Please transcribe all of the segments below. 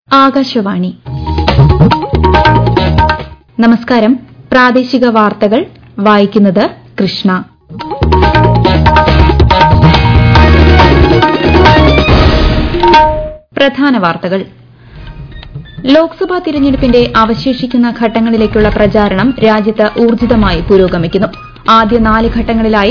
ആകാശവാണി നമസ്കാരം പ്രാദേശിക വാർത്തകൾ വായിക്കുന്നത് കൃഷ്ണ പ്രധാന വാർത്തകൾ ലോക്സഭാ തിരഞ്ഞെടുപ്പിന്റെ അവശേഷിക്കുന്ന ഘട്ടങ്ങളിലേക്കുള്ള പ്രചാരണം രാജ്യത്ത് ഊർജ്ജിതമായി പുരോഗമിക്കുന്നു ആദ്യ നാല് ഘട്ടങ്ങളിലായി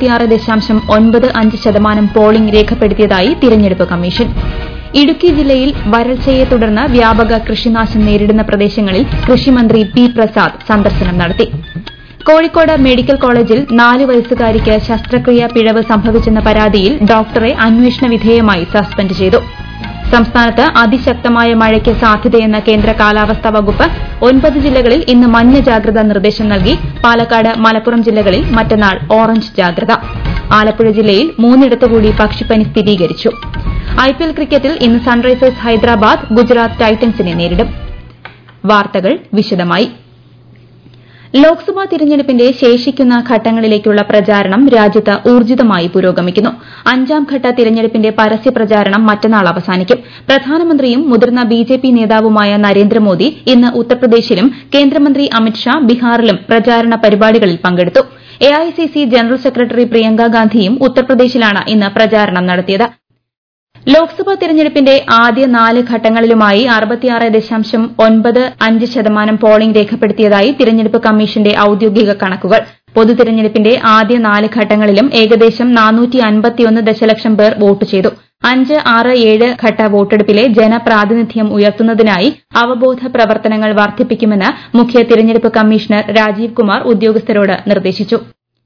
ശതമാനം പോളിംഗ് രേഖപ്പെടുത്തിയതായി തിരഞ്ഞെടുപ്പ് കമ്മീഷൻ ഇടുക്കി ജില്ലയിൽ വരൾച്ചയെ തുടർന്ന് വ്യാപക കൃഷിനാശം നേരിടുന്ന പ്രദേശങ്ങളിൽ കൃഷിമന്ത്രി പി പ്രസാദ് സന്ദർശനം നടത്തി കോഴിക്കോട് മെഡിക്കൽ കോളേജിൽ നാല് വയസ്സുകാരിക്ക് ശസ്ത്രക്രിയ പിഴവ് സംഭവിച്ചെന്ന പരാതിയിൽ ഡോക്ടറെ അന്വേഷണ വിധേയമായി സസ്പെൻഡ് ചെയ്തു സംസ്ഥാനത്ത് അതിശക്തമായ മഴയ്ക്ക് സാധ്യതയെന്ന കേന്ദ്ര കാലാവസ്ഥാ വകുപ്പ് ഒൻപത് ജില്ലകളിൽ ഇന്ന് മഞ്ഞ ജാഗ്രതാ നിർദ്ദേശം നൽകി പാലക്കാട് മലപ്പുറം ജില്ലകളിൽ മറ്റന്നാൾ ഓറഞ്ച് ജാഗ്രത ആലപ്പുഴ ജില്ലയിൽ മൂന്നിടത്തുകൂടി പക്ഷിപ്പനി സ്ഥിരീകരിച്ചു ഐപിഎൽ ക്രിക്കറ്റിൽ ഇന്ന് സൺറൈസേഴ്സ് ഹൈദരാബാദ് ഗുജറാത്ത് ടൈറ്റൻസിനെ നേരിടും വാർത്തകൾ വിശദമായി ലോക്സഭാ തിരഞ്ഞെടുപ്പിന്റെ ശേഷിക്കുന്ന ഘട്ടങ്ങളിലേക്കുള്ള പ്രചാരണം രാജ്യത്ത് ഊർജ്ജിതമായി പുരോഗമിക്കുന്നു അഞ്ചാം ഘട്ട തിരഞ്ഞെടുപ്പിന്റെ പരസ്യ പ്രചാരണം മറ്റന്നാൾ അവസാനിക്കും പ്രധാനമന്ത്രിയും മുതിർന്ന ബിജെപി നേതാവുമായ നരേന്ദ്രമോദി ഇന്ന് ഉത്തർപ്രദേശിലും കേന്ദ്രമന്ത്രി അമിത്ഷാ ബീഹാറിലും പ്രചാരണ പരിപാടികളിൽ പങ്കെടുത്തു എഐസിസി ജനറൽ സെക്രട്ടറി പ്രിയങ്ക ഗാന്ധിയും ഉത്തർപ്രദേശിലാണ് ഇന്ന് പ്രചാരണം നടത്തിയത് ലോക്സഭാ തിരഞ്ഞെടുപ്പിന്റെ ആദ്യ നാല് ഘട്ടങ്ങളിലുമായി ശതമാനം പോളിംഗ് രേഖപ്പെടുത്തിയതായി തിരഞ്ഞെടുപ്പ് കമ്മീഷന്റെ ഔദ്യോഗിക കണക്കുകൾ പൊതു തിരഞ്ഞെടുപ്പിന്റെ ആദ്യ നാല് ഘട്ടങ്ങളിലും ഏകദേശം ദശലക്ഷം പേർ വോട്ട് ചെയ്തു അഞ്ച് ആറ് ഏഴ് ഘട്ട വോട്ടെടുപ്പിലെ ജനപ്രാതിനിധ്യം ഉയർത്തുന്നതിനായി അവബോധ പ്രവർത്തനങ്ങൾ വർദ്ധിപ്പിക്കുമെന്ന് മുഖ്യ തിരഞ്ഞെടുപ്പ് കമ്മീഷണർ രാജീവ് കുമാർ ഉദ്യോഗസ്ഥരോട് നിർദ്ദേശിച്ചു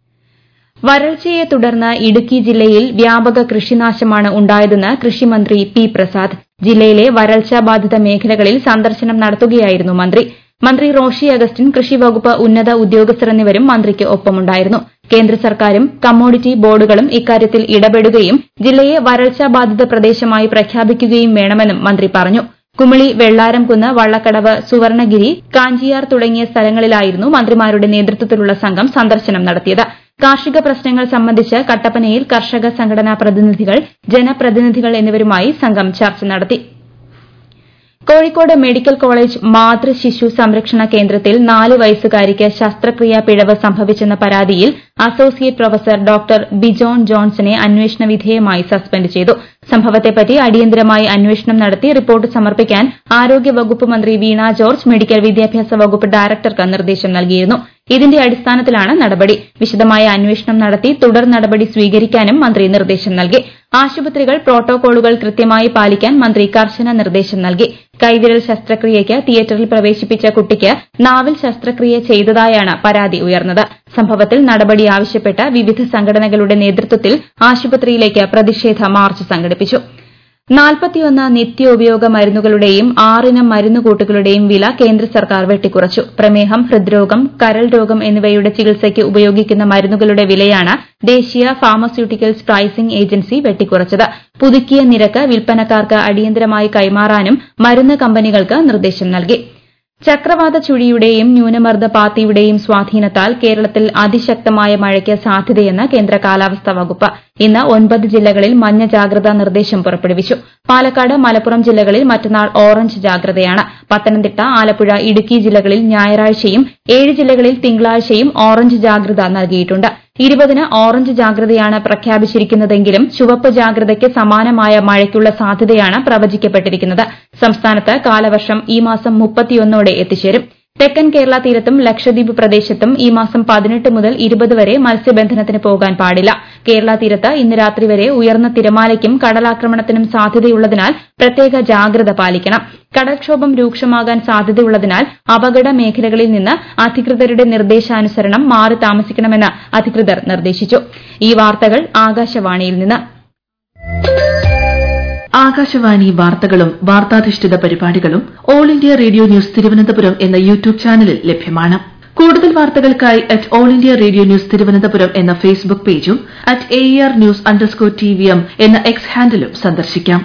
വരൾച്ചയെ തുടർന്ന് ഇടുക്കി ജില്ലയിൽ വ്യാപക കൃഷിനാശമാണ് ഉണ്ടായതെന്ന് കൃഷിമന്ത്രി പി പ്രസാദ് ജില്ലയിലെ വരൾച്ചാ ബാധിത മേഖലകളിൽ സന്ദർശനം നടത്തുകയായിരുന്നു മന്ത്രി മന്ത്രി റോഷി അഗസ്റ്റിൻ കൃഷി വകുപ്പ് ഉന്നത ഉദ്യോഗസ്ഥർ എന്നിവരും മന്ത്രിക്ക് ഒപ്പമുണ്ടായിരുന്നു കേന്ദ്ര സർക്കാരും കമ്മോഡിറ്റി ബോർഡുകളും ഇക്കാര്യത്തിൽ ഇടപെടുകയും ജില്ലയെ വരൾച്ചാ ബാധിത പ്രദേശമായി പ്രഖ്യാപിക്കുകയും വേണമെന്നും മന്ത്രി പറഞ്ഞു കുമിളി വെള്ളാരംകുന്ന് വള്ളക്കടവ് സുവർണഗിരി കാഞ്ചിയാർ തുടങ്ങിയ സ്ഥലങ്ങളിലായിരുന്നു മന്ത്രിമാരുടെ നേതൃത്വത്തിലുള്ള സംഘം സന്ദർശനം നടത്തിയത് കാർഷിക പ്രശ്നങ്ങൾ സംബന്ധിച്ച് കട്ടപ്പനയിൽ കർഷക സംഘടനാ പ്രതിനിധികൾ ജനപ്രതിനിധികൾ എന്നിവരുമായി സംഘം ചർച്ച നടത്തി കോഴിക്കോട് മെഡിക്കൽ കോളേജ് മാതൃ ശിശു സംരക്ഷണ കേന്ദ്രത്തിൽ നാല് വയസ്സുകാരിക്ക് ശസ്ത്രക്രിയ പിഴവ് സംഭവിച്ചെന്ന പരാതിയിൽ അസോസിയേറ്റ് പ്രൊഫസർ ഡോക്ടർ ബിജോൺ ജോൺസനെ അന്വേഷണ വിധേയമായി സസ്പെൻഡ് ചെയ്തു സംഭവത്തെപ്പറ്റി അടിയന്തരമായി അന്വേഷണം നടത്തി റിപ്പോർട്ട് സമർപ്പിക്കാൻ ആരോഗ്യ വകുപ്പ് മന്ത്രി വീണ ജോർജ് മെഡിക്കൽ വിദ്യാഭ്യാസ വകുപ്പ് ഡയറക്ടർക്ക് നിർദ്ദേശം നൽകിയിരുന്നു ഇതിന്റെ അടിസ്ഥാനത്തിലാണ് നടപടി വിശദമായ അന്വേഷണം നടത്തി തുടർ നടപടി സ്വീകരിക്കാനും മന്ത്രി നിർദ്ദേശം നൽകി ആശുപത്രികൾ പ്രോട്ടോകോളുകൾ കൃത്യമായി പാലിക്കാൻ മന്ത്രി കർശന നിർദ്ദേശം നൽകി കൈവിരൽ ശസ്ത്രക്രിയയ്ക്ക് തിയേറ്ററിൽ പ്രവേശിപ്പിച്ച കുട്ടിക്ക് നാവിൽ ശസ്ത്രക്രിയ ചെയ്തതായാണ് പരാതി ഉയർന്നത് സംഭവത്തിൽ നടപടി ആവശ്യപ്പെട്ട് വിവിധ സംഘടനകളുടെ നേതൃത്വത്തിൽ ആശുപത്രിയിലേക്ക് പ്രതിഷേധ മാർച്ച് സംഘടിപ്പിച്ചു നാൽപ്പത്തിയൊന്ന് നിത്യോപയോഗ മരുന്നുകളുടെയും ആറിനം മരുന്നുകൂട്ടുകളുടെയും വില കേന്ദ്ര സർക്കാർ വെട്ടിക്കുറച്ചു പ്രമേഹം ഹൃദ്രോഗം കരൾ രോഗം എന്നിവയുടെ ചികിത്സയ്ക്ക് ഉപയോഗിക്കുന്ന മരുന്നുകളുടെ വിലയാണ് ദേശീയ ഫാർമസ്യൂട്ടിക്കൽസ് പ്രൈസിംഗ് ഏജൻസി വെട്ടിക്കുറച്ചത് പുതുക്കിയ നിരക്ക് വിൽപ്പനക്കാർക്ക് അടിയന്തരമായി കൈമാറാനും മരുന്ന് കമ്പനികൾക്ക് നിർദ്ദേശം നൽകി ചക്രവാത ചുഴിയുടെയും ന്യൂനമർദ്ദ പാത്തിയുടെയും സ്വാധീനത്താൽ കേരളത്തിൽ അതിശക്തമായ മഴയ്ക്ക് സാധ്യതയെന്ന് കേന്ദ്ര കാലാവസ്ഥാ വകുപ്പ് ഇന്ന് ഒൻപത് ജില്ലകളിൽ മഞ്ഞ ജാഗ്രതാ നിർദ്ദേശം പുറപ്പെടുവിച്ചു പാലക്കാട് മലപ്പുറം ജില്ലകളിൽ മറ്റന്നാൾ ഓറഞ്ച് ജാഗ്രതയാണ് പത്തനംതിട്ട ആലപ്പുഴ ഇടുക്കി ജില്ലകളിൽ ഞായറാഴ്ചയും ഏഴ് ജില്ലകളിൽ തിങ്കളാഴ്ചയും ഓറഞ്ച് ജാഗ്രത നൽകിയിട്ടുണ്ട് ഇരുപതിന് ഓറഞ്ച് ജാഗ്രതയാണ് പ്രഖ്യാപിച്ചിരിക്കുന്നതെങ്കിലും ചുവപ്പ് ജാഗ്രതയ്ക്ക് സമാനമായ മഴയ്ക്കുള്ള സാധ്യതയാണ് പ്രവചിക്കപ്പെട്ടിരിക്കുന്നത് സംസ്ഥാനത്ത് കാലവർഷം ഈ മാസം മുപ്പത്തിയൊന്നോടെ എത്തിച്ചേരും തെക്കൻ കേരള തീരത്തും ലക്ഷദ്വീപ് പ്രദേശത്തും ഈ മാസം പതിനെട്ട് മുതൽ ഇരുപത് വരെ മത്സ്യബന്ധനത്തിന് പോകാൻ പാടില്ല കേരള തീരത്ത് ഇന്ന് രാത്രി വരെ ഉയർന്ന തിരമാലയ്ക്കും കടലാക്രമണത്തിനും സാധ്യതയുള്ളതിനാൽ പ്രത്യേക ജാഗ്രത പാലിക്കണം കടൽക്ഷോഭം രൂക്ഷമാകാൻ സാധ്യതയുള്ളതിനാൽ അപകട മേഖലകളിൽ നിന്ന് അധികൃതരുടെ നിർദ്ദേശാനുസരണം മാറി താമസിക്കണമെന്ന് അധികൃതർ നിർദ്ദേശിച്ചു ഈ വാർത്തകൾ ആകാശവാണിയിൽ നിന്ന് ആകാശവാണി വാർത്തകളും വാർത്താധിഷ്ഠിത പരിപാടികളും All India Radio News Thiruvananthapuram എന്ന യൂട്യൂബ് ചാനലിൽ ലഭ്യമാണ് കൂടുതൽ വാർത്തകൾക്കായി at All India Radio News Thiruvananthapuram എന്ന ഫേസ്ബുക്ക് പേജും at A R news underscore T V M എന്ന എക്സ് ഹാൻഡിലും സന്ദർശിക്കാം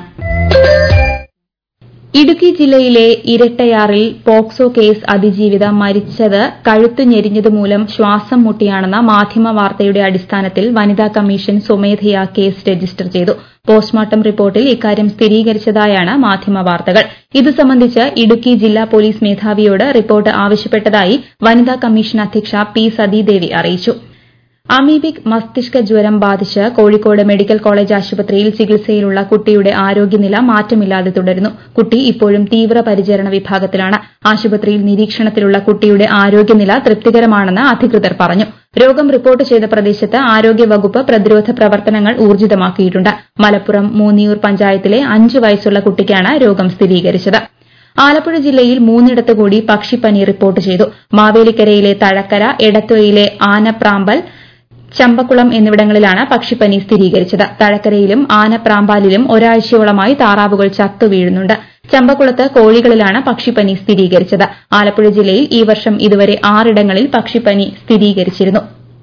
ഇടുക്കി ജില്ലയിലെ ഇരട്ടയാറിൽ പോക്സോ കേസ് അതിജീവിത മരിച്ചത് കഴുത്ത് ഞെരിഞ്ഞതുമൂലം ശ്വാസം മുട്ടിയാണെന്ന മാധ്യമ വാർത്തയുടെ അടിസ്ഥാനത്തിൽ വനിതാ കമ്മീഷൻ സ്വമേധയാ കേസ് രജിസ്റ്റർ ചെയ്തു പോസ്റ്റ്മോർട്ടം റിപ്പോർട്ടിൽ ഇക്കാര്യം സ്ഥിരീകരിച്ചതായാണ് മാധ്യമ വാർത്തകൾ ഇതു സംബന്ധിച്ച് ഇടുക്കി ജില്ലാ പോലീസ് മേധാവിയോട് റിപ്പോർട്ട് ആവശ്യപ്പെട്ടതായി വനിതാ കമ്മീഷൻ അധ്യക്ഷ പി സതീദേവി അറിയിച്ചു അമീബിക് മസ്തിഷ്ക ജ്വരം ബാധിച്ച് കോഴിക്കോട് മെഡിക്കൽ കോളേജ് ആശുപത്രിയിൽ ചികിത്സയിലുള്ള കുട്ടിയുടെ ആരോഗ്യനില മാറ്റമില്ലാതെ തുടരുന്നു കുട്ടി ഇപ്പോഴും തീവ്രപരിചരണ വിഭാഗത്തിലാണ് ആശുപത്രിയിൽ നിരീക്ഷണത്തിലുള്ള കുട്ടിയുടെ ആരോഗ്യനില തൃപ്തികരമാണെന്ന് അധികൃതർ പറഞ്ഞു രോഗം റിപ്പോർട്ട് ചെയ്ത പ്രദേശത്ത് ആരോഗ്യവകുപ്പ് പ്രതിരോധ പ്രവർത്തനങ്ങൾ ഊർജിതമാക്കിയിട്ടുണ്ട് മലപ്പുറം മൂന്നിയൂർ പഞ്ചായത്തിലെ അഞ്ച് വയസ്സുള്ള കുട്ടിക്കാണ് രോഗം സ്ഥിരീകരിച്ചത് ആലപ്പുഴ ജില്ലയിൽ മൂന്നിടത്ത് കൂടി പക്ഷിപ്പനി റിപ്പോർട്ട് ചെയ്തു മാവേലിക്കരയിലെ തഴക്കര എടത്വയിലെ ആനപ്രാമ്പൽ ചമ്പക്കുളം എന്നിവിടങ്ങളിലാണ് പക്ഷിപ്പനി സ്ഥിരീകരിച്ചത് തഴക്കരയിലും ആനപ്രാമ്പാലിലും ഒരാഴ്ചയോളമായി താറാവുകൾ ചത്തുവീഴുന്നുണ്ട് ചമ്പക്കുളത്ത് കോഴികളിലാണ് പക്ഷിപ്പനി സ്ഥിരീകരിച്ചത് ആലപ്പുഴ ജില്ലയിൽ ഈ വർഷം ഇതുവരെ ആറിടങ്ങളിൽ പക്ഷിപ്പനി സ്ഥിരീകരിച്ചിരുന്നു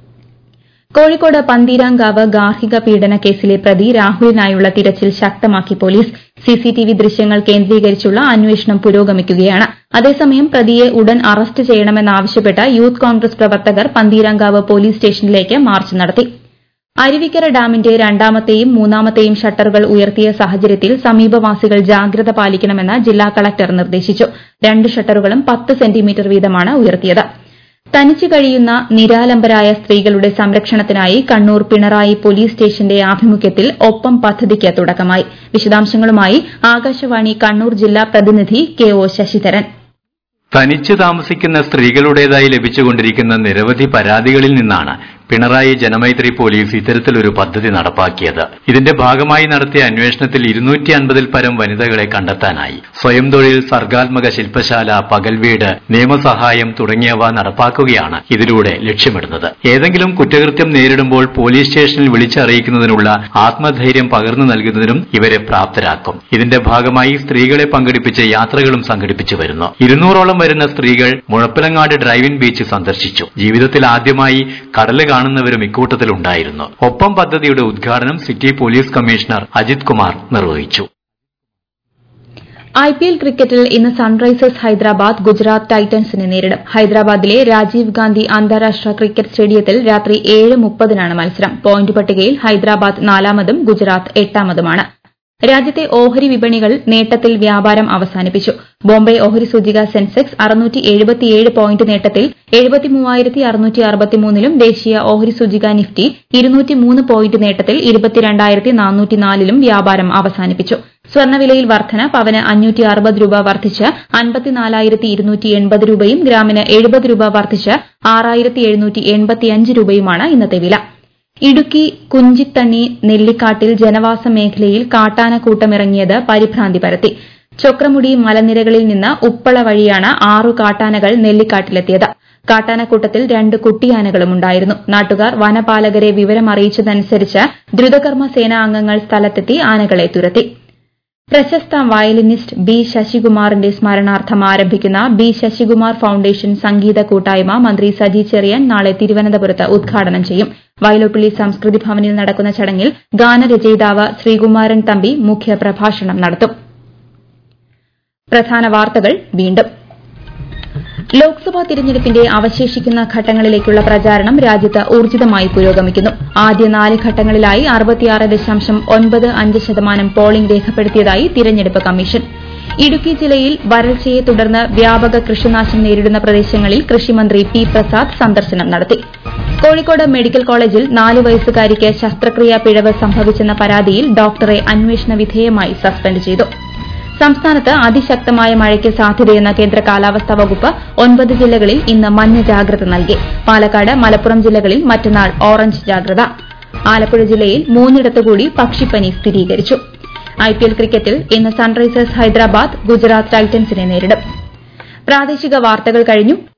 കോഴിക്കോട് പന്തീരാങ്കാവ് ഗാർഹിക പീഡന കേസിലെ പ്രതി രാഹുലിനായുള്ള തിരച്ചിൽ ശക്തമാക്കി പോലീസ് സിസിടിവി ദൃശ്യങ്ങൾ കേന്ദ്രീകരിച്ചുള്ള അന്വേഷണം പുരോഗമിക്കുകയാണ് അതേസമയം പ്രതിയെ ഉടൻ അറസ്റ്റ് ചെയ്യണമെന്നാവശ്യപ്പെട്ട് യൂത്ത് കോൺഗ്രസ് പ്രവർത്തകർ പന്തീരാങ്കാവ് പോലീസ് സ്റ്റേഷനിലേക്ക് മാർച്ച് നടത്തി അരുവിക്കര ഡാമിന്റെ രണ്ടാമത്തെയും മൂന്നാമത്തെയും ഷട്ടറുകൾ ഉയർത്തിയ സാഹചര്യത്തിൽ സമീപവാസികൾ ജാഗ്രത പാലിക്കണമെന്ന് ജില്ലാ കളക്ടർ നിർദ്ദേശിച്ചു രണ്ട് ഷട്ടറുകളും പത്ത് സെന്റിമീറ്റർ വീതമാണ് ഉയർത്തിയത് തനിച്ചു കഴിയുന്ന നിരാലംബരായ സ്ത്രീകളുടെ സംരക്ഷണത്തിനായി കണ്ണൂർ പിണറായി പോലീസ് സ്റ്റേഷന്റെ ആഭിമുഖ്യത്തിൽ ഒപ്പം പദ്ധതിക്ക് തുടക്കമായി വിശദാംശങ്ങളുമായി ആകാശവാണി കണ്ണൂർ ജില്ലാ പ്രതിനിധി കെ ഒ ശശിധരൻ തനിച്ച് താമസിക്കുന്ന സ്ത്രീകളുടേതായി ലഭിച്ചുകൊണ്ടിരിക്കുന്ന നിരവധി പരാതികളിൽ നിന്നാണ് പിണറായി ജനമൈത്രി പോലീസ് ഇത്തരത്തിലൊരു പദ്ധതി നടപ്പാക്കിയത് ഇതിന്റെ ഭാഗമായി നടത്തിയ അന്വേഷണത്തിൽ ഇരുന്നൂറ്റി അൻപതിൽ പരം വനിതകളെ കണ്ടെത്താനായി സ്വയം തൊഴിൽ സർഗാത്മക ശില്പശാല പകൽവീട് നിയമസഹായം തുടങ്ങിയവ നടപ്പാക്കുകയാണ് ഇതിലൂടെ ലക്ഷ്യമിടുന്നത് ഏതെങ്കിലും കുറ്റകൃത്യം നേരിടുമ്പോൾ പോലീസ് സ്റ്റേഷനിൽ വിളിച്ചറിയിക്കുന്നതിനുള്ള ആത്മധൈര്യം പകർന്നു നൽകുന്നതിനും ഇവരെ പ്രാപ്തരാക്കും ഇതിന്റെ ഭാഗമായി സ്ത്രീകളെ പങ്കെടുപ്പിച്ച് യാത്രകളും സംഘടിപ്പിച്ചു വരുന്നു ഇരുന്നൂറോളം വരുന്ന സ്ത്രീകൾ മുഴപ്പിലങ്ങാട് ഡ്രൈവിംഗ് ബീച്ച് സന്ദർശിച്ചു ജീവിതത്തിൽ ആദ്യമായി കടല് കാണുന്നവരും ഇക്കൂട്ടത്തിലുണ്ടായിരുന്നു ഒപ്പം പദ്ധതിയുടെ ഉദ്ഘാടനം city police commissioner Ajith Kumar നിർവഹിച്ചു ഐപിഎൽ ക്രിക്കറ്റിൽ ഇന്ന് സൺറൈസേഴ്സ് ഹൈദരാബാദ് ഗുജറാത്ത് ടൈറ്റൻസിനെ നേരിടും ഹൈദരാബാദിലെ രാജീവ് ഗാന്ധി അന്താരാഷ്ട്ര ക്രിക്കറ്റ് സ്റ്റേഡിയത്തിൽ രാത്രി ഏഴ് മുപ്പതിനാണ് മത്സരം പോയിന്റ് പട്ടികയിൽ ഹൈദരാബാദ് നാലാമതും ഗുജറാത്ത് എട്ടാമതുമാണ് രാജ്യത്തെ ഓഹരി വിപണികൾ നേട്ടത്തിൽ വ്യാപാരം അവസാനിപ്പിച്ചു ബോംബെ ഓഹരി സൂചിക സെൻസെക്സ് പോയിന്റ് നേട്ടത്തിൽ ലും ദേശീയ ഓഹരി സൂചിക നിഫ്റ്റി പോയിന്റ് നേട്ടത്തിൽ ലും വ്യാപാരം അവസാനിപ്പിച്ചു സ്വർണ്ണവിലയിൽ വർധന പവന് അഞ്ഞൂറ്റി അറുപത് രൂപ വർദ്ധിച്ച് അൻപത്തിനാലായിരത്തി ഇരുന്നൂറ്റി എൺപത് രൂപയും ഗ്രാമിന് എഴുപത് രൂപ വർദ്ധിച്ച് ആറായിരത്തി എഴുന്നൂറ്റി എൺപത്തിയഞ്ച് രൂപയുമാണ് ഇന്നത്തെ വില ഇടുക്കി കുഞ്ചിത്തണ്ണി നെല്ലിക്കാട്ടിൽ ജനവാസ മേഖലയിൽ കാട്ടാനക്കൂട്ടമിറങ്ങിയത് പരിഭ്രാന്തി പരത്തി ചൊക്രമുടി മലനിരകളിൽ നിന്ന് ഉപ്പള വഴിയാണ് ആറു കാട്ടാനകൾ നെല്ലിക്കാട്ടിലെത്തിയത് കാട്ടാനക്കൂട്ടത്തിൽ രണ്ട് കുട്ടിയാനകളും ഉണ്ടായിരുന്നു നാട്ടുകാർ വനപാലകരെ വിവരമറിയിച്ചതനുസരിച്ച് ദ്രുതകർമ്മ സേനാ അംഗങ്ങൾ സ്ഥലത്തെത്തി ആനകളെ തുരത്തി പ്രശസ്ത വയലിനിസ്റ്റ് ബി ശശികുമാറിന്റെ സ്മരണാർത്ഥം ആരംഭിക്കുന്ന ബി ശശികുമാർ ഫൌണ്ടേഷൻ സംഗീത കൂട്ടായ്മ മന്ത്രി സജി ചെറിയാൻ നാളെ തിരുവനന്തപുരത്ത് ഉദ്ഘാടനം ചെയ്യും വയലോപ്പിള്ളി സംസ്കൃതി ഭവനിൽ നടക്കുന്ന ചടങ്ങിൽ ഗാനരചയിതാവ് ശ്രീകുമാരൻ തമ്പി മുഖ്യപ്രഭാഷണം നടത്തും പ്രധാന വാർത്തകൾ വീണ്ടും ലോക്സഭാ തിരഞ്ഞെടുപ്പിന്റെ അവശേഷിക്കുന്ന ഘട്ടങ്ങളിലേക്കുള്ള പ്രചാരണം രാജ്യത്ത് ഊർജിതമായി പുരോഗമിക്കുന്നു ആദ്യ നാല് ഘട്ടങ്ങളിലായി അറുപത്തിയാറ് ദശാംശം ഒൻപത് അഞ്ച് ശതമാനം പോളിംഗ് രേഖപ്പെടുത്തിയതായി തിരഞ്ഞെടുപ്പ് കമ്മീഷൻ ഇടുക്കി ജില്ലയിൽ വരൾച്ചയെ തുടർന്ന് വ്യാപക കൃഷിനാശം നേരിടുന്ന പ്രദേശങ്ങളിൽ കൃഷിമന്ത്രി പി പ്രസാദ് സന്ദർശനം നടത്തി കോഴിക്കോട് മെഡിക്കൽ കോളേജിൽ നാല് വയസ്സുകാരിക്ക് ശസ്ത്രക്രിയാ പിഴവ് സംഭവിച്ചെന്ന പരാതിയിൽ ഡോക്ടറെ അന്വേഷണ വിധേയമായി സസ്പെൻഡ് ചെയ്തു സംസ്ഥാനത്ത് അതിശക്തമായ മഴയ്ക്ക് സാധ്യതയെന്ന കേന്ദ്ര കാലാവസ്ഥാ വകുപ്പ് ഒൻപത് ജില്ലകളിൽ ഇന്ന് മഞ്ഞ ജാഗ്രത നൽകി പാലക്കാട് മലപ്പുറം ജില്ലകളിൽ മറ്റന്നാൾ ഓറഞ്ച് ജാഗ്രത ആലപ്പുഴ ജില്ലയിൽ മൂന്നിടത്തുകൂടി പക്ഷിപ്പനി സ്ഥിരീകരിച്ചു ഐപിഎൽ ക്രിക്കറ്റിൽ ഇന്ന് സൺറൈസേഴ്സ് ഹൈദരാബാദ് ഗുജറാത്ത് ടൈറ്റൻസിനെ നേരിടും പ്രാദേശിക വാർത്തകൾ കഴിഞ്ഞു